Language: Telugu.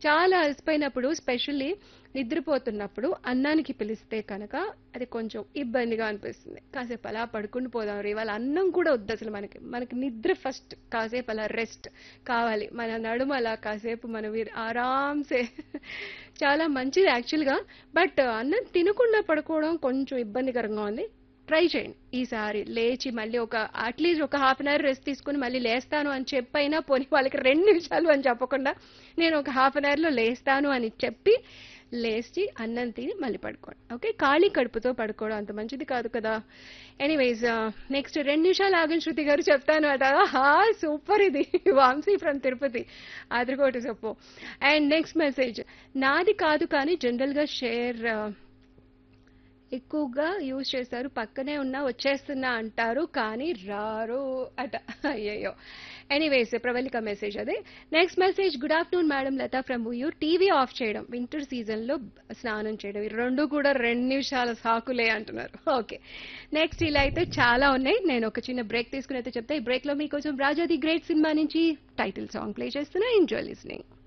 చాలా అలసిపోయినప్పుడు స్పెషల్లీ నిద్రపోతున్నప్పుడు అన్నానికి పిలిస్తే కనుక అది కొంచెం ఇబ్బందిగా అనిపిస్తుంది కాసేపు అలా పడుకుని పోదాం రే వాళ్ళ అన్నం కూడా వద్దు అసలు మనకి మనకి నిద్ర ఫస్ట్ కాసేపు అలా రెస్ట్ కావాలి మన నడుమ అలా కాసేపు మన వీరు ఆరాంసే చాలా మంచిది యాక్చువల్గా బట్ అన్నం తినకుండా పడుకోవడం కొంచెం ఇబ్బందికరంగా ఉంది ట్రై చేయండి ఈసారి లేచి మళ్ళీ ఒక అట్లీస్ట్ ఒక హాఫ్ అన్ అవర్ రెస్ట్ తీసుకుని మళ్ళీ లేస్తాను అని చెప్పైనా పోనీ వాళ్ళకి రెండు నిమిషాలు అని చెప్పకుండా నేను ఒక హాఫ్ అన్ అవర్లో లేస్తాను అని చెప్పి లేచి అన్నం తిని మళ్ళీ పడుకోండి ఓకే ఖాళీ కడుపుతో పడుకోవడం అంత మంచిది కాదు కదా ఎనీవేస్ నెక్స్ట్ రెండు నిమిషాలు ఆగని శృతి గారు చెప్తాను అట హా సూపర్ ఇది వాంసీ ఫ్రమ్ తిరుపతి అదిరికోటి చెప్పు అండ్ నెక్స్ట్ మెసేజ్ నాది కాదు కానీ జనరల్గా షేర్ ఎక్కువగా యూజ్ చేస్తారు పక్కనే ఉన్నా వచ్చేస్తున్నా అంటారు కానీ రారు అట అయ్యయ్యో ఎనీవేస్ ప్రవళిక మెసేజ్ అదే next message good afternoon madam Latha from Uyyur TV off చేయడం వింటర్ సీజన్లో స్నానం చేయడం ఈ రెండు కూడా రెండు నిమిషాల సాకులే అంటున్నారు ఓకే నెక్స్ట్ ఇలా అయితే చాలా ఉన్నాయి నేను ఒక చిన్న బ్రేక్ తీసుకుని అయితే చెప్తే ఈ బ్రేక్లో మీకోసం రాజా ది గ్రేట్ సినిమా నుంచి టైటిల్ సాంగ్ ప్లే చేస్తున్నా ఎంజాయ్ లిస్నింగ్